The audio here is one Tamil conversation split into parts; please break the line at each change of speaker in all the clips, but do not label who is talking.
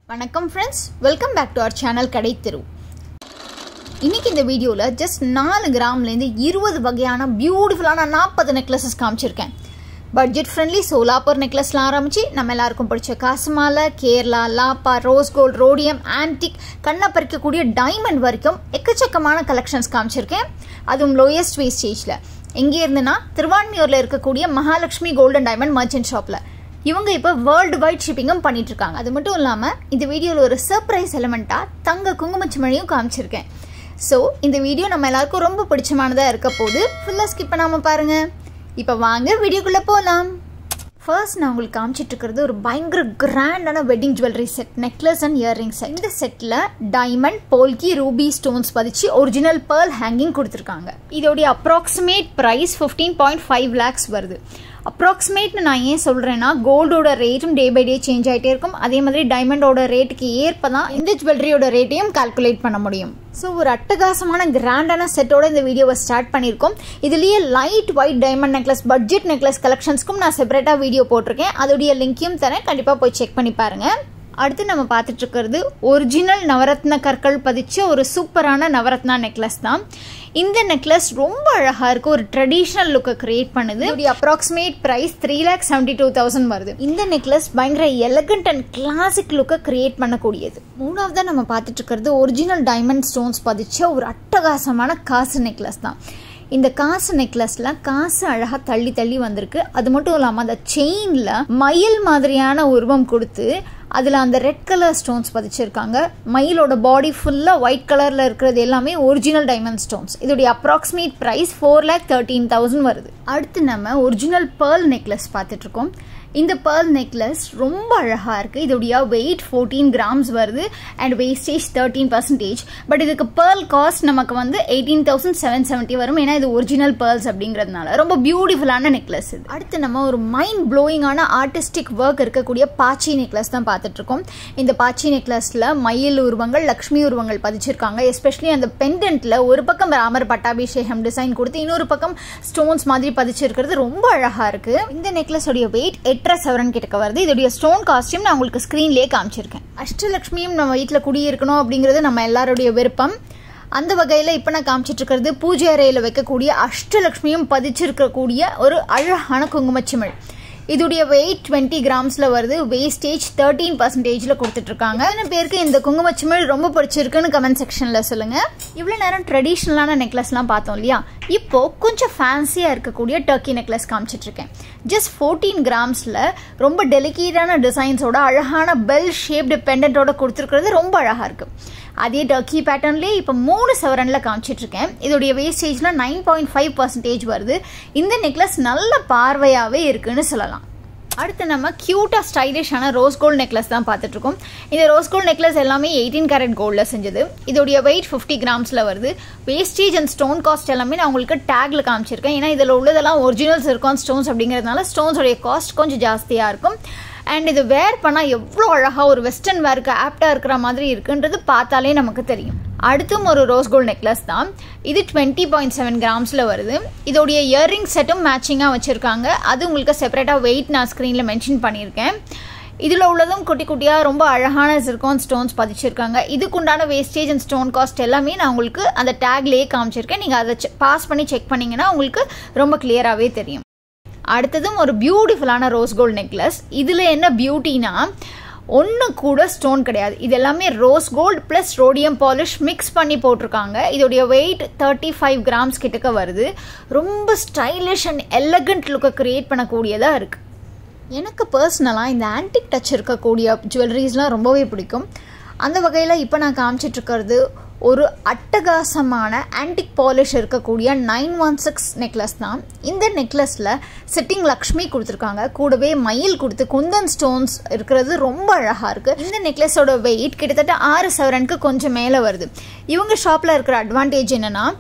வணக்கம் friends welcome back to our channel கடை தெரு இன்னைக்கு இந்த வீடியோவில் ஜஸ்ட் நாலு கிராம்லேருந்து இருபது வகையான பியூட்டிஃபுல்லான நாற்பது நெக்லஸஸ் காமிச்சிருக்கேன் பட்ஜெட் ஃப்ரெண்ட்லி சோலாப்பர் நெக்லஸ்லாம் ஆரம்பிச்சு நம்ம எல்லாருக்கும் பிடிச்ச காசு மாலை கேரளா லாப்பா ரோஸ் கோல்ட் ரோடியம் ஆன்டிக் கண்ணை பறிக்கக்கூடிய டைமண்ட் வரைக்கும் எக்கச்சக்கமான கலெக்ஷன்ஸ் காமிச்சிருக்கேன் அதுவும் லோயஸ்ட் வேஸ்டேஜில் எங்கே இருந்துன்னா திருவான்மியூரில் இருக்கக்கூடிய மகாலட்சுமி கோல்டன் டைமண்ட் மர்ச்சன்ட் ஷாப்பில் இவங்க இப்போ வேர்ல்டு வைட் ஷிப்பிங்கும் பண்ணிட்டு இருக்காங்க அது மட்டும் இல்லாமல் இந்த வீடியோவில் ஒரு சர்ப்ரைஸ் எலமெண்ட்டாக தங்க குங்குமச்சிமணியும் காமிச்சிருக்கேன் ஸோ இந்த வீடியோ நம்ம எல்லாருக்கும் ரொம்ப பிடிச்சமானதாக இருக்க போது ஃபுல்லாக ஸ்கிப் பண்ணாமல் பாருங்கள் இப்போ வாங்க வீடியோக்குள்ளே போகலாம் ஃபர்ஸ்ட் நான் உங்களுக்கு காமிச்சிட்டு இருக்கிறது ஒரு பயங்கர கிராண்டான wedding jewellery set necklace and earring set இந்த செட்டில் டைமண்ட் போல்கி ரூபி ஸ்டோன்ஸ் பதிச்சு ஒரிஜினல் பேர்ல் ஹேங்கிங் கொடுத்துருக்காங்க இதோடைய approximate price fifteen point five lakhs வருது அப்ராக்சிமேட்னு நான் ஏன் சொல்கிறேன்னா கோல்டோட ரேட்டும் டே பை டே சேஞ்ச் ஆகிட்டே இருக்கும் அதே மாதிரி டைமண்டோட ரேட்டுக்கு ஏற்ப தான் இந்த ஜுவல்லரியோட ரேட்டையும் கால்குலேட் பண்ண முடியும் ஸோ ஒரு அட்டகாசமான கிராண்டான செட்டோட இந்த வீடியோவை ஸ்டார்ட் பண்ணியிருக்கோம் இதுலேயே light white diamond necklace budget necklace கலெக்ஷன்ஸ்க்கும் நான் செப்பரேட்டாக வீடியோ போட்டிருக்கேன் அதோடைய லிங்க்கையும் தரேன் கண்டிப்பாக போய் செக் பண்ணி பாருங்கள் அடுத்து நம்ம பார்த்துட்டு இருக்கிறது ஒரிஜினல் நவரத்ன கற்கள் பதிச்ச ஒரு சூப்பரான நவரத்னா நெக்லஸ் தான் இந்த நெக்லஸ் ரொம்ப அழகாக இருக்குது ஒரு ட்ரெடிஷ்னல் லுக்கை கிரியேட் பண்ணுது இதோடைய approximate price three lakh seventy two thousand வருது இந்த நெக்லஸ் பயங்கர எலகண்ட் அண்ட் கிளாசிக் லுக்கை கிரியேட் பண்ணக்கூடியது மூணாவதாக நம்ம பார்த்துட்டு இருக்கிறது ஒரிஜினல் டைமண்ட் ஸ்டோன்ஸ் பதிச்ச ஒரு அட்டகாசமான காசு நெக்லஸ் தான் இந்த காசு நெக்லஸ்ல காசு அழகா தள்ளி தள்ளி வந்திருக்கு அது மட்டும் இல்லாம அந்த செயின்ல மயில் மாதிரியான உருவம் கொடுத்து அதில் அந்த ரெட் கலர் ஸ்டோன்ஸ் பதிச்சிருக்காங்க மயிலோட பாடி ஃபுல்லாக ஒயிட் கலரில் இருக்கிறது எல்லாமே ஒரிஜினல் டைமண்ட் ஸ்டோன்ஸ் இதோடைய approximate price four lakh thirteen thousand வருது அடுத்து நம்ம ஒரிஜினல் பேர்ல் நெக்லஸ் பார்த்துட்ருக்கோம் இந்த பேர்ல் நெக்லஸ் ரொம்ப அழகாக இருக்குது இதோடைய வெயிட் ஃபோர்டீன் கிராம்ஸ் வருது and wastage thirteen percentage but இதுக்கு பேர்ல் காஸ்ட் நமக்கு வந்து எயிட்டீன் தௌசண்ட் செவன் செவன்ட்டி வரும் ஏன்னா இது ஒரிஜினல் பேர்ல்ஸ் அப்படிங்கிறதுனால ரொம்ப பியூட்டிஃபுல்லான நெக்லஸ் இது அடுத்து நம்ம ஒரு மைண்ட் ப்ளோயிங்கான ஆர்டிஸ்டிக் ஒர்க் இருக்கக்கூடிய பாச்சி நெக்லஸ் தான் பார்த்துட்ருக்கோம் இந்த பாச்சி நெக்லஸில் மயில் உருவங்கள் லக்ஷ்மி உருவங்கள் பதிச்சிருக்காங்க எஸ்பெஷலி அந்த பெண்டன்ட்டில் ஒரு பக்கம் ராமர் பட்டாபிஷேகம் டிசைன் கொடுத்து இன்னொரு பக்கம் ஸ்டோன்ஸ் மாதிரி பதிச்சிருக்கிறது ரொம்ப அழகாக இருக்குது இந்த நெக்லஸோடைய வெயிட் எட்டரை சவரன் கிட்டக்க வருது இதோடைய ஸ்டோன் காஸ்டியூம் நான் உங்களுக்கு ஸ்க்ரீன்லேயே காமிச்சிருக்கேன் அஷ்டலக்ஷ்மியும் நம்ம வீட்டில் குடியிருக்கணும் அப்படிங்கிறது நம்ம எல்லாருடைய விருப்பம் அந்த வகையில் இப்போ நான் காமிச்சிட்டு இருக்கிறது பூஜை அறையில் வைக்கக்கூடிய அஷ்டலக்ஷ்மியும் பதிச்சிருக்கக்கூடிய ஒரு அழகான குங்குமச்சிமிழ் இதோடைய வெயிட் டுவெண்ட்டி கிராம்ஸில் வருது வேஸ்டேஜ் தேர்ட்டீன் பர்சன்டேஜில் கொடுத்துட்ருக்காங்க எத்தனை பேருக்கு இந்த குங்குமச்சிமிழ் ரொம்ப பிடிச்சிருக்குன்னு கமெண்ட் செக்ஷனில் சொல்லுங்கள் இவ்வளோ நேரம் ட்ரெடிஷ்னலான நெக்லஸ்லாம் பார்த்தோம் இல்லையா இப்போ கொஞ்சம் ஃபேன்சியாக இருக்கக்கூடிய டர்க்கி நெக்லஸ் காமிச்சிட்ருக்கேன் ஜஸ்ட் ஃபோர்டீன் கிராம்ஸில் ரொம்ப டெலிகேட்டான டிசைன்ஸோட அழகான பெல் ஷேப்டு பெண்டன்ட்டோட கொடுத்துருக்கிறது ரொம்ப அழகாக இருக்குது அதே டர்க்கி பேட்டர்ன்லேயே இப்போ மூணு சவரனில் காமிச்சிட்ருக்கேன் இதோடைய வேஸ்டேஜில் நைன் பாயிண்ட் ஃபைவ் பர்சன்டேஜ் வருது இந்த நெக்லஸ் நல்ல பார்வையாகவே இருக்குன்னு சொல்லலாம் அடுத்து நம்ம க்யூட்டாக ஸ்டைலிஷான ரோஸ் கோல்டு நெக்லஸ் தான் பார்த்துட்ருக்கோம் இந்த ரோஸ் கோல்டு நெக்லஸ் எல்லாமே எயிட்டீன் கேரட் கோல்டில் செஞ்சது இதோடைய வெயிட் ஃபிஃப்டி கிராம்ஸில் வருது வேஸ்டேஜ் அண்ட் ஸ்டோன் காஸ்ட் எல்லாமே நான் உங்களுக்கு டேக்ல காமிச்சிருக்கேன் ஏன்னா இதில் உள்ளதெல்லாம் ஒரிஜினல்ஸ் இருக்கும் ஸ்டோன்ஸ் அப்படிங்கிறதுனால ஸ்டோன்ஸோடைய காஸ்ட் கொஞ்சம் ஜாஸ்தியாக இருக்கும் அண்ட் இது வேர் பண்ணால் எவ்வளோ அழகாக ஒரு வெஸ்டர்ன் வேருக்கு ஆப்டாக இருக்கிற மாதிரி இருக்குன்றது பார்த்தாலே நமக்கு தெரியும் அடுத்தும் ஒரு ரோஸ் கோல்ட் நெக்லஸ் தான் இது டுவெண்ட்டி பாயிண்ட் செவன் கிராம்ஸில் வருது இதோடைய இயர்ரிங் செட்டும் மேட்சிங்காக வச்சுருக்காங்க அது உங்களுக்கு செப்பரேட்டாக வெயிட் நான் ஸ்க்ரீனில் மென்ஷன் பண்ணியிருக்கேன் இதில் உள்ளதும் குட்டி குட்டியாக ரொம்ப அழகான சிர்கான் ஸ்டோன்ஸ் பதிச்சிருக்காங்க இதுக்குண்டான வேஸ்டேஜ் அண்ட் ஸ்டோன் காஸ்ட் எல்லாமே நான் உங்களுக்கு அந்த டேக்லேயே காமிச்சிருக்கேன் நீங்கள் அதை பாஸ் பண்ணி செக் பண்ணிங்கன்னா உங்களுக்கு ரொம்ப கிளியராகவே தெரியும் அடுத்ததும் ஒரு பியூட்டிஃபுல்லான ரோஸ் கோல்ட் நெக்லஸ் இதில் என்ன பியூட்டினா ஒன்று கூட ஸ்டோன் கிடையாது இது எல்லாமே rose gold plus rhodium polish mix பண்ணி போட்டிருக்காங்க இதோடைய வெயிட் தேர்ட்டி ஃபைவ் கிராம்ஸ் கிட்டக்க வருது ரொம்ப ஸ்டைலிஷ் அண்ட் எலகண்ட் லுக்கை க்ரியேட் பண்ணக்கூடியதாக இருக்குது எனக்கு பர்சனலாக இந்த ஆன்டிக் டச் இருக்கக்கூடிய ஜுவல்லரிஸ்லாம் ரொம்பவே பிடிக்கும் அந்த வகையில் இப்போ நான் காமிச்சிட்ருக்கிறது ஒரு அட்டகாசமான ஆன்டிக் பாலிஷ் இருக்கக்கூடிய நைன் ஒன் சிக்ஸ் நெக்லஸ் தான் இந்த நெக்லஸில் சிட்டிங் லக்ஷ்மி கொடுத்துருக்காங்க கூடவே மயில் கொடுத்து குந்தன் ஸ்டோன்ஸ் இருக்கிறது ரொம்ப அழகாக இருக்குது இந்த நெக்லஸோட வெயிட் கிட்டத்தட்ட ஆறு சவரனுக்கு கொஞ்சம் மேலே வருது இவங்க ஷாப்பில் இருக்கிற அட்வான்டேஜ் என்னென்னா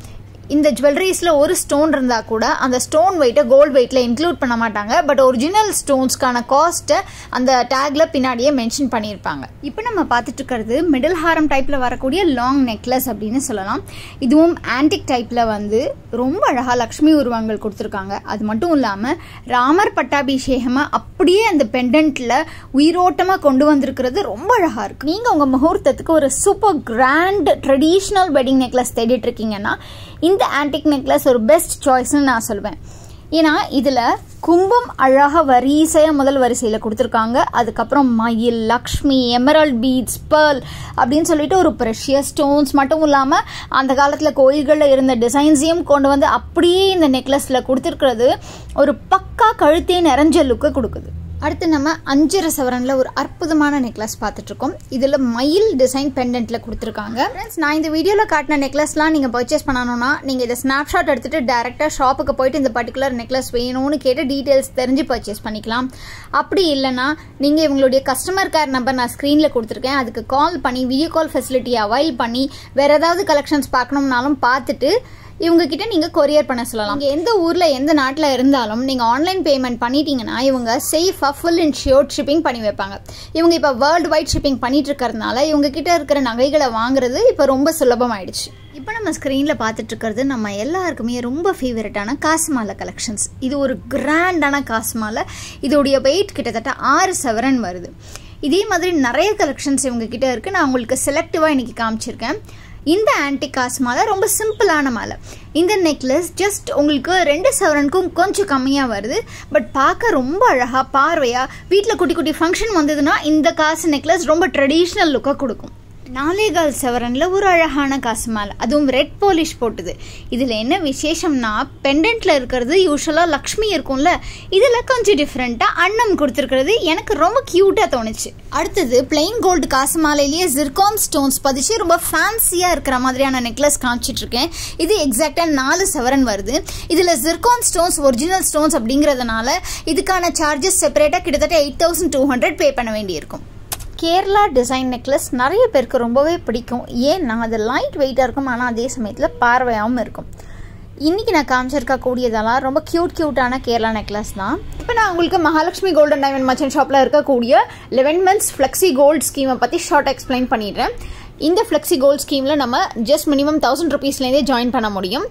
இந்த ஜுவல்லரிஸில் ஒரு ஸ்டோன் இருந்தால் கூட அந்த ஸ்டோன் வெயிட்டை கோல்டு வெயிட்டில் இன்க்ளூட் பண்ண மாட்டாங்க பட் ஒரிஜினல் ஸ்டோன்ஸ்க்கான காஸ்ட்டை அந்த டேக்ல பின்னாடியே மென்ஷன் பண்ணியிருப்பாங்க இப்போ நம்ம பார்த்துட்டு இருக்கிறது மிடில் ஹாரம் டைப்பில் வரக்கூடிய லாங் நெக்லஸ் அப்படின்னு சொல்லலாம் இதுவும் ஆன்டிக் டைப்பில் வந்து ரொம்ப அழகாக லக்ஷ்மி உருவங்கள் கொடுத்துருக்காங்க அது மட்டும் இல்லாமல் ராமர் பட்டாபிஷேகமாக அப்படியே அந்த பெண்டன்ட்டில் உயிரோட்டமாக கொண்டு வந்திருக்கிறது ரொம்ப அழகாக இருக்குது நீங்கள் உங்கள் முகூர்த்தத்துக்கு ஒரு super grand traditional wedding necklace தேடிட்டு இருக்கீங்கன்னா இந்த ஆன்டிக் நெக்லஸ் ஒரு பெஸ்ட் சாய்ஸ்னு நான் சொல்வேன் ஏன்னா இதில் கும்பம் அழகாக வரிசையாக முதல் வரிசையில் கொடுத்துருக்காங்க அதுக்கப்புறம் மயில் லக்ஷ்மி எமரல்ட் பீட்ஸ் பேர்ல் அப்படின்னு சொல்லிட்டு ஒரு ப்ரெஷியஸ் ஸ்டோன்ஸ் மட்டும் இல்லாமல் அந்த காலத்தில் கோயில்களில் இருந்த டிசைன்ஸையும் கொண்டு வந்து அப்படியே இந்த நெக்லஸில் கொடுத்துருக்கிறது ஒரு பக்கா கழுத்தே நிறைஞ்ச லுக்கு கொடுக்குது அடுத்து நம்ம அஞ்சரை சவரனில் ஒரு அற்புதமான நெக்லஸ் பார்த்துட்ருக்கோம் இதில் மயில் டிசைன் பெண்டன்ட்டில் கொடுத்துருக்காங்க ஃப்ரெண்ட்ஸ் நான் இந்த வீடியோவில் காட்டின நெக்லஸ்லாம் நீங்கள் பர்ச்சேஸ் பண்ணணும்னா நீங்கள் இதை ஸ்னாப்ஷாட் எடுத்துகிட்டு டேரெக்டாக ஷாப்புக்கு போயிட்டு இந்த பர்டிகுலர் நெக்லஸ் வேணும்னு கேட்டு டீட்டெயில்ஸ் தெரிஞ்சு பர்ச்சேஸ் பண்ணிக்கலாம் அப்படி இல்லைனா நீங்கள் இவங்களுடைய கஸ்டமர் கேர் நம்பர் நான் ஸ்க்ரீனில் கொடுத்துருக்கேன் அதுக்கு கால் பண்ணி வீடியோ கால் ஃபெசிலிட்டி அவைல் பண்ணி வேறு ஏதாவது கலெக்ஷன்ஸ் பார்க்கணும்னாலும் பார்த்துட்டு இவங்க கிட்ட நீங்க கொரியர் பண்ண சொல்லலாம் நீங்க எந்த ஊர்ல எந்த நாட்டில் இருந்தாலும் நீங்க ஆன்லைன் பேமெண்ட் பண்ணிட்டீங்கன்னா இவங்க சேஃபா ஃபுல் அண்ட் ஷியோர் ஷிப்பிங் பண்ணி வைப்பாங்க இவங்க இப்போ வேர்ல்டு வைட் ஷிப்பிங் பண்ணிட்டு இருக்கிறதுனால இவங்க கிட்ட இருக்கிற நகைகளை வாங்குறது இப்போ ரொம்ப சுலபமாயிடுச்சு இப்போ நம்ம ஸ்க்ரீனில் பார்த்துட்டு இருக்கிறது நம்ம எல்லாருக்குமே ரொம்ப ஃபேவரட்டான காசு மாலை கலெக்ஷன்ஸ் இது ஒரு கிராண்டான காசு மாலை இதோடைய வெயிட் கிட்டத்தட்ட ஆறு சவரன் வருது இதே மாதிரி நிறைய கலெக்ஷன்ஸ் இவங்க கிட்ட இருக்கு நான் உங்களுக்கு செலக்டிவாக இன்னைக்கு காமிச்சிருக்கேன் இந்த ஆன்டி காசு மாலை ரொம்ப சிம்பிளான மாலை இந்த நெக்லஸ் ஜஸ்ட் உங்களுக்கு ரெண்டு சவரனுக்கும் கொஞ்சம் கம்மியாக வருது பட் பார்க்க ரொம்ப அழகாக பார்வையாக வீட்டில் குட்டி குட்டி ஃபங்க்ஷன் வந்ததுன்னா இந்த காசு நெக்லஸ் ரொம்ப ட்ரெடிஷ்னல் லுக்காக கொடுக்கும் நாலேகால் செவரனில் ஒரு அழகான காசு மாலை அதுவும் ரெட் பாலிஷ் போட்டுது இதில் என்ன விசேஷம்னா பெண்டன்ட்டில் இருக்கிறது யூஸ்வலாக லக்ஷ்மி இருக்கும்ல இதில் கொஞ்சம் டிஃப்ரெண்ட்டாக அன்னம் கொடுத்துருக்கிறது எனக்கு ரொம்ப க்யூட்டாக தோணுச்சு அடுத்தது பிளெயின் கோல்டு காசு மாலையிலேயே ஜிர்கான் ஸ்டோன்ஸ் பதிச்சு ரொம்ப ஃபேன்சியாக இருக்கிற மாதிரியான நெக்லஸ் காமிச்சிட்ருக்கேன் இது எக்ஸாக்டாக நாலு செவரன் வருது இதில் ஜிர்கான் ஸ்டோன்ஸ் ஒரிஜினல் ஸ்டோன்ஸ் அப்படிங்கிறதுனால இதுக்கான சார்ஜஸ் செப்பரேட்டாக கிட்டத்தட்ட eight thousand two hundred pay பண்ண வேண்டியிருக்கும் கேரளா டிசைன் நெக்லஸ் நிறைய பேருக்கு ரொம்பவே பிடிக்கும் ஏன்னா அது லைட் வெயிட்டாக இருக்கும் ஆனால் அதே சமயத்தில் பார்வையாகவும் இருக்கும் இன்றைக்கி நான் காமிச்சிருக்க கூடியதெல்லாம் ரொம்ப க்யூட் க்யூட்டான கேரளா நெக்லஸ் தான் இப்போ நான் உங்களுக்கு மகாலட்சுமி கோல்டன் டைமண்ட் மச்சன் ஷாப்பில் இருக்கக்கூடிய லெவன் மந்த்ஸ் ஃப்ளெக்ஸி கோல்ட் ஸ்கீமை பற்றி ஷார்ட் எக்ஸ்பிளைன் பண்ணிடுறேன் இந்த ஃப்ளெக்ஸி கோல்ட் ஸ்கீமில் நம்ம ஜஸ்ட் மினிமம் தௌசண்ட் ருபீஸ்லேருந்தே ஜாயின் பண்ண முடியும்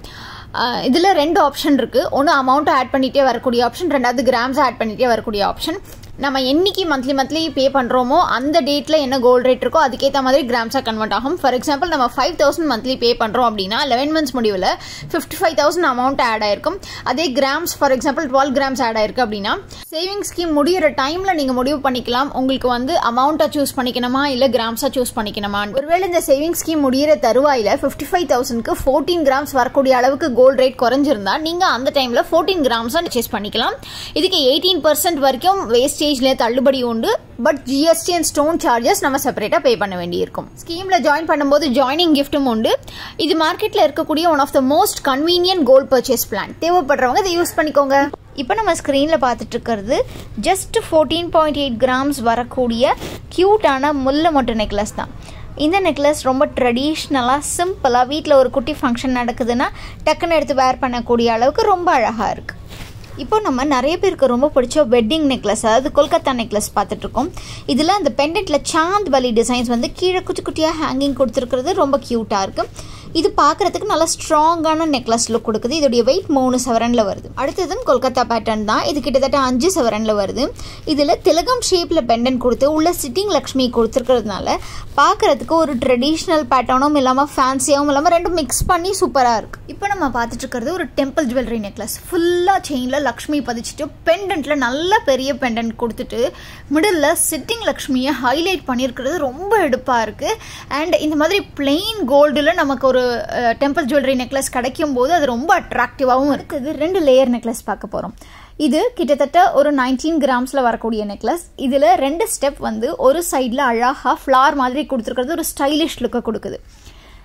இதில் ரெண்டு ஆப்ஷன் இருக்குது ஒன்று அமௌண்ட்டை ஆட் பண்ணிகிட்டே வரக்கூடிய ஆப்ஷன் ரெண்டாவது கிராம்ஸ் ஆட் பண்ணிகிட்டே வரக்கூடிய ஆப்ஷன் நம்ம என்னைக்கு மந்த்லி மந்த்லி பே பண்ணுறோமோ அந்த டேட்டில் என்ன கோல்ட் ரேட் இருக்கோ அதுக்கேற்ற மாதிரி கிராம்ஸாக கன்வெர்ட் ஆகும் ஃபார் எக்ஸாம்பிள் நம்ம ஃபைவ் தௌசண்ட் மந்த்லி பே பண்ணுறோம் அப்படின்னா லெவன் மந்த்ஸ் முடிவில் fifty five thousand amount add ஆயிருக்கும் அதே grams for example twelve grams add ஆயிருக்கு அப்படின்னா சேவிங் ஸ்கீம் முடியிற டைமில் நீங்கள் முடிவு பண்ணிக்கலாம் உங்களுக்கு வந்து அமௌண்ட்டை சூஸ் பண்ணிக்கணுமா இல்லை கிராம்ஸாக சூஸ் பண்ணிக்கணுமா ஒருவேளை இந்த சேவிங் ஸ்கீம் முடியிற தருவாயில் ஃபிஃப்டி ஃபைவ் தௌசண்ட்க்கு ஃபோர்டீன் கிராம்ஸ் வரக்கூடிய அளவுக்கு கோல்ட் ரேட் குறைஞ்சிருந்தா நீங்கள் அந்த டைமில் ஃபோர்டீன் கிராம்ஸாக பர்ச்சேஸ் பண்ணிக்கலாம் இதுக்கு எயிட்டீன் பர்சன்ட் வரைக்கும் வேஸ்டேஜ்ல தள்ளுபடி உண்டு but GST and stone charges நம்ம செப்பரேட்டாக பே பண்ண வேண்டியிருக்கும் ஸ்கீமில் ஜாயின் பண்ணும்போது ஜாயினிங் கிஃப்ட்டும் உண்டு இது மார்க்கெட்டில் இருக்கக்கூடிய one of the most convenient gold purchase plan தேவைப்படுறவங்க இதை யூஸ் பண்ணிக்கோங்க இப்போ நம்ம ஸ்க்ரீனில் பார்த்துட்டு இருக்கிறது just fourteen point eight grams வரக்கூடிய க்யூட்டான முல்லை மொட்டை நெக்லஸ் தான் இந்த நெக்லஸ் ரொம்ப ட்ரெடிஷ்னலாக சிம்பிளாக வீட்டில் ஒரு குட்டி ஃபங்க்ஷன் நடக்குதுன்னா டக்குன்னு எடுத்து வேர் பண்ணக்கூடிய அளவுக்கு ரொம்ப அழகாக இருக்குது இப்போ நம்ம நிறைய பேருக்கு ரொம்ப பிடிச்ச வெட்டிங் நெக்லஸ் அதாவது கொல்கத்தா நெக்லஸ் பார்த்துட்ருக்கோம் இதில் அந்த பெண்டன்ட்டில் சாந்த் வலி டிசைன்ஸ் வந்து கீழே குட்டி குட்டியாக ஹேங்கிங் கொடுத்துருக்கிறது ரொம்ப க்யூட்டாக இருக்குது இது பார்க்குறதுக்கு நல்லா ஸ்ட்ராங்கான நெக்லஸ் லுக் கொடுக்குது இதோடைய வெயிட் மூணு சவரனில் வருது அடுத்ததும் கொல்கத்தா பேட்டர்ன் தான் இது கிட்டத்தட்ட அஞ்சு சவரனில் வருது இதில் திலகம் ஷேப்பில் பெண்டன் கொடுத்து உள்ள சிட்டிங் லக்ஷ்மி கொடுத்துருக்கிறதுனால பார்க்குறதுக்கு ஒரு ட்ரெடிஷ்னல் பேட்டர்னும் இல்லாமல் ஃபேன்சியாகவும் இல்லாமல் ரெண்டும் மிக்ஸ் பண்ணி சூப்பராக இருக்குது இப்போ நம்ம பார்த்துட்டு இருக்கிறது ஒரு டெம்பிள் ஜுவல்லரி நெக்லஸ் ஃபுல்லாக செயினில் லக்ஷ்மி பதிச்சுட்டு பெண்டன்ட்டில் நல்ல பெரிய பெண்டன்ட் கொடுத்துட்டு மிடில் சிட்டிங் லக்ஷ்மியை ஹைலைட் பண்ணியிருக்கிறது ரொம்ப எடுப்பாக இருக்குது அண்ட் இந்த மாதிரி பிளெயின் கோல்டில் நமக்கு ஒரு டெம்பிள் ஜுவல்லரி நெக்லஸ் கிடைக்கும் போது அது ரொம்ப அட்ராக்டிவாகவும் இருக்குது ரெண்டு லேயர் நெக்லஸ் பார்க்க போகிறோம் இது கிட்டத்தட்ட ஒரு நைன்டீன் கிராம்ஸில் வரக்கூடிய நெக்லஸ் இதில் ரெண்டு ஸ்டெப் வந்து ஒரு சைடில் அழகாக ஃப்ளார் மாதிரி கொடுத்துருக்கிறது ஒரு ஸ்டைலிஷ் லுக்கை கொடுக்குது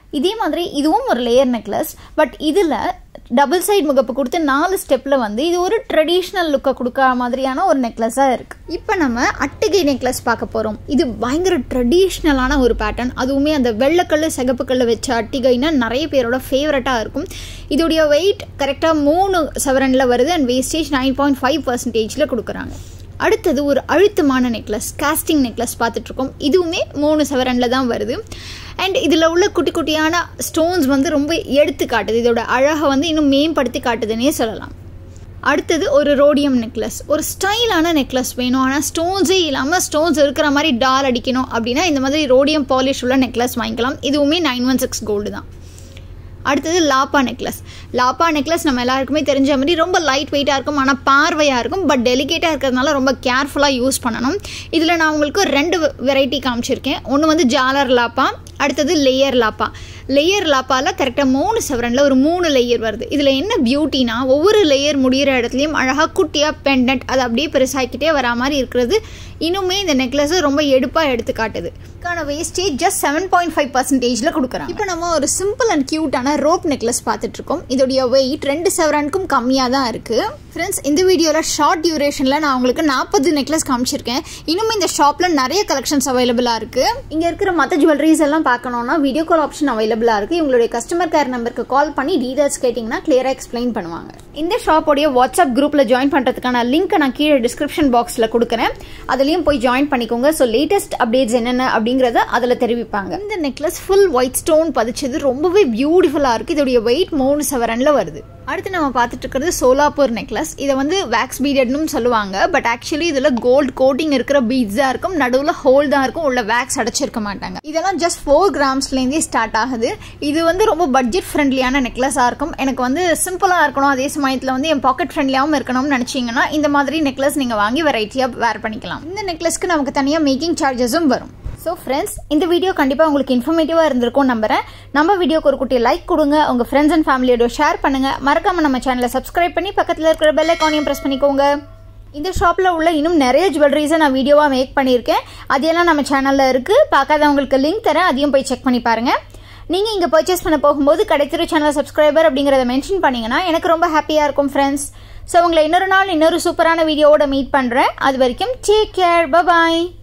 இதே மாதிரி இதுவும் ஒரு லேயர் நெக்லஸ் பட் இதில் டபுள் சைட் முகப்பு கொடுத்து நாலு ஸ்டெப்பில் வந்து இது ஒரு ட்ரெடிஷ்னல் லுக்கை கொடுக்க மாதிரியான ஒரு நெக்லஸாக இருக்குது இப்போ நம்ம அட்டிகை நெக்லஸ் பார்க்க போகிறோம் இது பயங்கர ட்ரெடிஷ்னலான ஒரு பேட்டர்ன் அதுவுமே அந்த வெள்ளைக்கல் சிகப்புக்கல் வச்ச அட்டிகைனா நிறைய பேரோட ஃபேவரட்டாக இருக்கும் இதோடைய வெயிட் கரெக்டாக மூணு செவரனில் வருது and wastage nine point five பர்சன்டேஜில் கொடுக்குறாங்க அடுத்தது ஒரு அழுத்தமான நெக்லஸ் காஸ்டிங் நெக்லஸ் பார்த்துட்ருக்கோம் இதுவுமே மூணு செவரனில் தான் வருது அண்ட் இதில் உள்ள குட்டி குட்டியான ஸ்டோன்ஸ் வந்து ரொம்ப எடுத்து காட்டுது இதோட அழகை வந்து இன்னும் மேம்படுத்தி காட்டுதுன்னே சொல்லலாம் அடுத்தது ஒரு ரோடியம் நெக்லஸ் ஒரு ஸ்டைலான நெக்லஸ் வேணும் ஆனால் ஸ்டோன்ஸே இல்லாமல் ஸ்டோன்ஸ் இருக்கிற மாதிரி டால் அடிக்கணும் அப்படின்னா இந்த மாதிரி ரோடியம் பாலிஷ் உள்ள நெக்லஸ் வாங்கிக்கலாம் இதுவுமே நைன் ஒன் சிக்ஸ் கோல்டு தான் அடுத்தது லாப்பா நெக்லஸ் லாப்பா நெக்லஸ் நம்ம எல்லாருக்குமே தெரிஞ்ச மாதிரி ரொம்ப லைட் வெயிட்டாக இருக்கும் ஆனால் பார்வையாக இருக்கும் பட் டெலிகேட்டாக இருக்கிறதுனால ரொம்ப கேர்ஃபுல்லாக யூஸ் பண்ணணும் இதில் நான் உங்களுக்கு ரெண்டு வெரைட்டி காமிச்சிருக்கேன் ஒன்று வந்து ஜாலர் லாப்பா அடுத்தது லேயர் லாப்பா லேயர் லாப்பாவில் கரெக்டாக மூணு செவரனில் ஒரு மூணு லேயர் வருது இதில் என்ன பியூட்டினா ஒவ்வொரு லேயர் முடிகிற இடத்துலையும் அழகாக குட்டியாக பெண்டன்ட் அது அப்படியே பெருசாகிக்கிட்டே வரா மாதிரி இருக்கிறது இன்னுமே இந்த நெக்லஸை ரொம்ப எடுப்பாக எடுத்து காட்டுது இதுக்கான wastage just seven point five பர்சன்டேஜில் கொடுக்குறாங்க இப்போ நம்ம ஒரு சிம்பிள் அண்ட் க்யூட்டான ரோப் நெக்லஸ் பார்த்துட்ருக்கோம் இதோடைய வெயிட் ரெண்டு செவரனுக்கும் கம்மியாக தான் இருக்குது ஃப்ரெண்ட்ஸ் இந்த வீடியோவில் ஷார்ட் டியூரேஷனில் நான் உங்களுக்கு நாற்பது நெக்லஸ் காமிச்சிருக்கேன் இன்னும் இந்த ஷாப்பில் நிறைய கலெக்ஷன்ஸ் அவைலபிளாக இருக்குது இங்கே இருக்கிற மற்ற ஜுவல்லரிஸ் எல்லாம் பார்க்கணுன்னா வீடியோ கால் ஆப்ஷன் அவைலபிளாக இருக்குது உங்களுடைய கஸ்டமர் கேர் நம்பருக்கு கால் பண்ணி டீடைல்ஸ் கேட்டிங்கன்னா கிளியராக எக்ஸ்பிளைன் பண்ணுவாங்க இந்த ஷாப்போடைய வாட்ஸ்அப் குரூப்பில் ஜாயின் பண்ணுறதுக்கான லிங்க்கை நான் கீழே டிஸ்கிரிப்ஷன் பாக்ஸில் கொடுக்குறேன் அதுலேயும் போய் ஜாயின் பண்ணிக்கோங்க ஸோ லேட்டஸ்ட் அப்டேட்ஸ் என்னென்ன அப்படிங்கிறத அதில் தெரிவிப்பாங்க இந்த நெக்லஸ் ஃபுல் ஒயிட் ஸ்டோன் பதிச்சது ரொம்பவே பியூட்டிஃபுல்லாக இருக்குது இதோடைய வெயிட் மூணு செவரனில் வருது அடுத்து நம்ம பார்த்துட்டு இருக்கிறது சோலாப்பூர் நெக்லஸ் இதை வந்து வேக்ஸ் பீடட்னு சொல்லுவாங்க பட் ஆக்சுவலி இதில் கோல்டு கோட்டிங் இருக்கிற பீட்ஸ் தான் இருக்கும் நடுவில் ஹோல் தான் இருக்கும் உள்ள வேக்ஸ் அடைச்சிருக்க மாட்டாங்க இதெல்லாம் ஜஸ்ட் ஃபோர் கிராம்ஸ்லேருந்தே ஸ்டார்ட் ஆகுது இது வந்து ரொம்ப பட்ஜெட் ஃப்ரெண்ட்லியான நெக்லஸாக இருக்கும் எனக்கு வந்து சிம்பிளாக இருக்கணும் அதே சமயத்தில் வந்து என் பாக்கெட் ஃப்ரெண்ட்லியாகவும் இருக்கணும்னு நினச்சிங்கன்னா இந்த மாதிரி நெக்லஸ் நீங்கள் வாங்கி வெரைட்டியாக வேர் பண்ணிக்கலாம் இந்த நெக்லஸ்க்கு நமக்கு தனியாக மேக்கிங் சார்ஜஸும் வரும் ஸோ ஃப்ரெண்ட்ஸ் இந்த வீடியோ கண்டிப்பாக உங்களுக்கு இன்ஃபர்மேட்டிவாக இருந்திருக்கும் நம்புறேன் நம்ம வீடியோக்கு ஒரு குட்டி லைக் கொடுங்க உங்கள் ஃப்ரெண்ட்ஸ் அண்ட் ஃபேமிலியோட ஷேர் பண்ணுங்கள் மறக்காமல் நம்ம சேனலை சப்ஸ்கிரைப் பண்ணி பக்கத்தில் இருக்கிற பெல் ஐக்கானையும் ப்ரெஸ் பண்ணிக்கோங்க இந்த ஷாப்பில் உள்ள இன்னும் நிறைய ஜுவல்லரிஸை நான் வீடியோவாக மேக் பண்ணியிருக்கேன் அதையெல்லாம் நம்ம சேனலில் இருக்குது பார்க்காதவங்களுக்கு லிங்க் தரேன் அதையும் போய் செக் பண்ணி பாருங்கள் நீங்கள் இங்கே பர்ச்சேஸ் பண்ண போகும்போது கடைத்திரு சேனல் சப்ஸ்கிரைபர் அப்படிங்கிறத மென்ஷன் பண்ணிங்கன்னா எனக்கு ரொம்ப ஹாப்பியாக இருக்கும் ஃப்ரெண்ட்ஸ் ஸோ உங்களை இன்னொரு நாள் இன்னொரு சூப்பரான வீடியோவோட மீட் பண்ணுறேன் அது வரைக்கும் டேக் கேர் பபாய்